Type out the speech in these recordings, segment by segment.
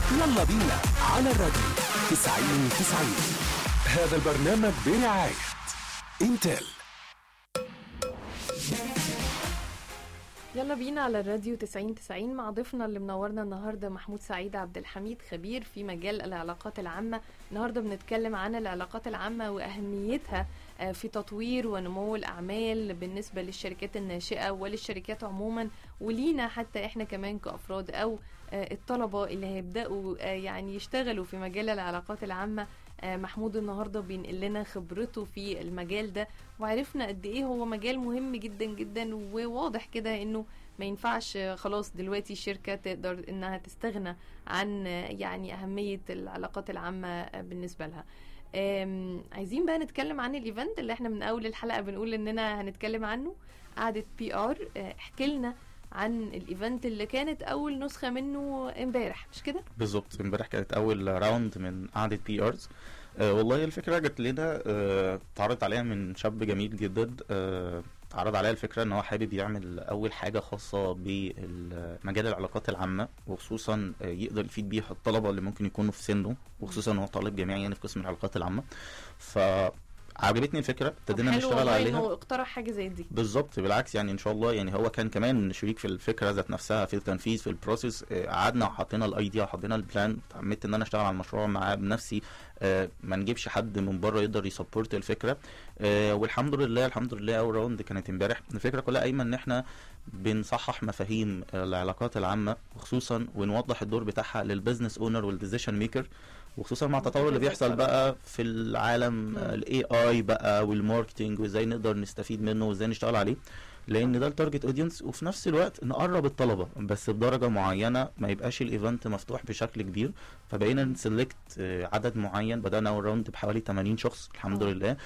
يلا بينا على الراديو 90 90 هذا البرنامج برعاية انتل يلا بينا على الراديو 90 90 مع ضيفنا اللي منورنا النهارده محمود سعيد عبد الحميد خبير في مجال العلاقات العامه النهارده بنتكلم عن العلاقات العامه واهميتها آه، في تطوير ونمو الاعمال بالنسبه للشركات الناشئه وللشركات عموما ولينا حتى احنا كمان كافراد او آه، الطلبه اللي هيبداوا آه، يعني يشتغلوا في مجال العلاقات العامه آه، محمود النهارده بينقل لنا خبرته في المجال ده وعرفنا قد ايه هو مجال مهم جدا جدا وواضح كده انه ما ينفعش آه، خلاص دلوقتي الشركة تقدر انها تستغنى عن آه، يعني اهمية العلاقات العامة آه، بالنسبة لها آم، عايزين بقى نتكلم عن الايفنت اللي احنا من اول الحلقة بنقول اننا هنتكلم عنه قعدة بي ار احكي لنا عن الايفنت اللي كانت اول نسخة منه امبارح مش كده؟ بالظبط امبارح كانت اول راوند من قعده بي ارز آه والله الفكره جت لنا آه اتعرضت عليها من شاب جميل جدا آه اتعرض عليها الفكره ان هو حابب يعمل اول حاجه خاصه بمجال العلاقات العامه وخصوصا آه يقدر يفيد بيها الطلبه اللي ممكن يكونوا في سنه وخصوصا ان هو طالب جامعي يعني في قسم العلاقات العامه فعجبتني الفكره طب ابتدينا حلو نشتغل والله عليها انه اقترح حاجة زي دي بالظبط بالعكس يعني ان شاء الله يعني هو كان كمان شريك في الفكره ذات نفسها في التنفيذ في البروسيس آه، قعدنا وحطينا الايديا وحطينا البلان اتعمدت ان انا اشتغل على المشروع معاه بنفسي آه، ما نجيبش حد من بره يقدر يسبورت الفكره آه، والحمد لله الحمد لله اول راوند كانت امبارح الفكره كلها قايمه ان احنا بنصحح مفاهيم العلاقات العامه وخصوصا ونوضح الدور بتاعها للبزنس اونر والديسيشن ميكر وخصوصا مع التطور اللي ممتاز بيحصل طبعا. بقى في العالم الاي اي بقى والماركتينج وازاي نقدر نستفيد منه وازاي نشتغل عليه لان ده التارجت اودينس وفي نفس الوقت نقرب الطلبه بس بدرجه معينه ما يبقاش الايفنت مفتوح بشكل كبير فبقينا نسلكت عدد معين بدانا اول راوند بحوالي 80 شخص الحمد آه. لله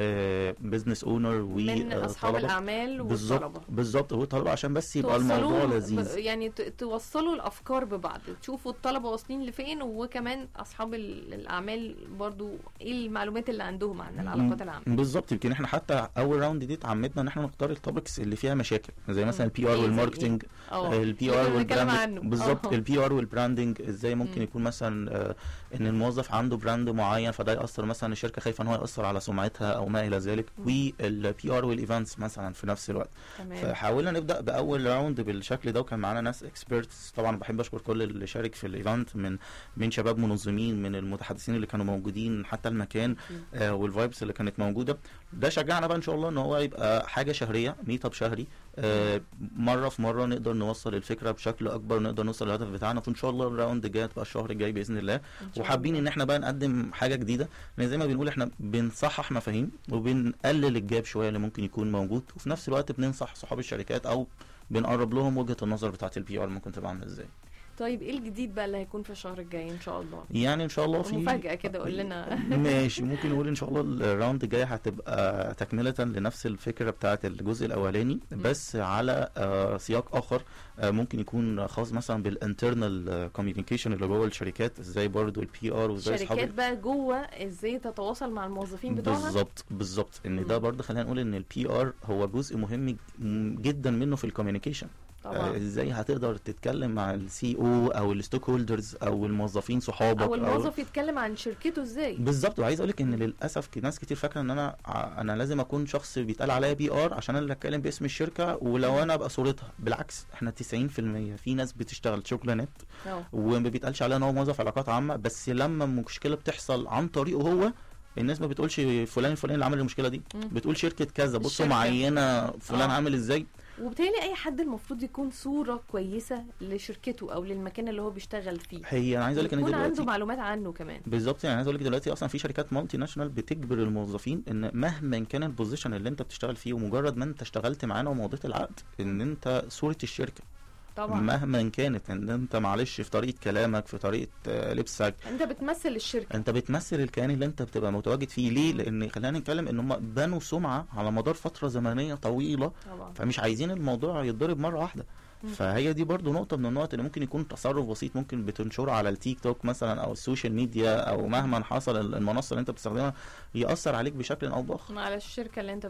بزنس اونر من اصحاب وطلبه الاعمال بالظبط والطلبه بالظبط والطلبه عشان بس يبقى توصلوا الموضوع ب- لذيذ يعني ت- توصلوا الافكار ببعض تشوفوا الطلبه واصلين لفين وكمان اصحاب ال- الاعمال برضو ايه المعلومات اللي عندهم عن العلاقات العامه بالظبط يمكن احنا حتى اول راوند دي اتعمدنا ان احنا نختار التوبكس اللي فيها مشاكل زي مثلا مم. البي ار إيه زي والماركتنج اه البي اللي ار كنا بنتكلم والبراندنج عنه. بالظبط آه. البي ار والبراندنج ازاي ممكن مم. يكون مثلا آه، ان الموظف عنده براند معين فده ياثر مثلا الشركه خايفه ان هو ياثر على سمعتها او ما الى ذلك مم. والبي ار والايفنتس مثلا في نفس الوقت تمام فحاولنا نبدا باول راوند بالشكل ده وكان معانا ناس اكسبيرتس طبعا بحب اشكر كل اللي شارك في الايفنت من من شباب منظمين من المتحدثين اللي كانوا موجودين حتى المكان آه والفايبس اللي كانت موجوده ده شجعنا بقى ان شاء الله ان هو يبقى حاجه شهريه ميت اب شهري آه مره في مره نقدر نوصل الفكره بشكل اكبر نقدر نوصل للهدف بتاعنا وان شاء الله الراوند الجاي تبقى الشهر الجاي باذن الله إن شاء وحابين الله. ان احنا بقى نقدم حاجه جديده لان زي ما بنقول احنا بنصحح مفاهيم وبنقلل الجاب شويه اللي ممكن يكون موجود وفي نفس الوقت بننصح صحاب الشركات او بنقرب لهم وجهه النظر بتاعت البي ار ممكن تبقى عامله ازاي طيب ايه الجديد بقى اللي هيكون في الشهر الجاي ان شاء الله يعني ان شاء الله في مفاجاه كده قول لنا ماشي ممكن نقول ان شاء الله الراوند الجاي هتبقى تكمله لنفس الفكره بتاعه الجزء الاولاني مم. بس على آه، سياق اخر آه، ممكن يكون خاص مثلا بالانترنال كوميونيكيشن اللي جوه الشركات ازاي برضو البي ار وازاي الشركات اصحاب بقى جوه ازاي تتواصل مع الموظفين بتوعها بالظبط بالظبط ان ده مم. برضه خلينا نقول ان البي ار هو جزء مهم ج- جدا منه في الكوميونيكيشن طبعا ازاي هتقدر تتكلم مع السي او او الستوك هولدرز او الموظفين صحابك او الموظف يتكلم عن شركته ازاي بالظبط وعايز اقول لك ان للاسف ك- ناس كتير فاكره ان انا ع- انا لازم اكون شخص بيتقال عليا بي ار عشان انا اللي اتكلم باسم الشركه ولو انا ابقى صورتها بالعكس احنا 90% في ناس بتشتغل شغلانات اه وما بيتقالش عليها ان هو موظف علاقات عامه بس لما مشكله بتحصل عن طريقه هو الناس ما بتقولش فلان الفلاني اللي عمل المشكله دي مم. بتقول شركه كذا بصوا الشركة. معينه فلان آه. عامل ازاي وبالتالي اي حد المفروض يكون صوره كويسه لشركته او للمكان اللي هو بيشتغل فيه هي انا عايز اقول لك ان يكون عنده دلوقتي معلومات عنه كمان بالظبط يعني عايز اقول لك دلوقتي اصلا في شركات مالتي ناشونال بتجبر الموظفين ان مهما كان البوزيشن اللي انت بتشتغل فيه ومجرد ما انت اشتغلت معانا ومضيت العقد ان انت صوره الشركه طبعا مهما كانت ان انت معلش في طريقه كلامك في طريقه آه، لبسك انت بتمثل الشركه انت بتمثل الكيان اللي انت بتبقى متواجد فيه ليه لان خلينا نتكلم ان هم بنوا سمعه على مدار فتره زمنيه طويله طبعا فمش عايزين الموضوع يتضرب مره واحده مم. فهي دي برضو نقطة من النقط اللي ممكن يكون تصرف بسيط ممكن بتنشره على التيك توك مثلا او السوشيال ميديا او مهما حصل المنصة اللي انت بتستخدمها يأثر عليك بشكل او بآخر على الشركه اللي انت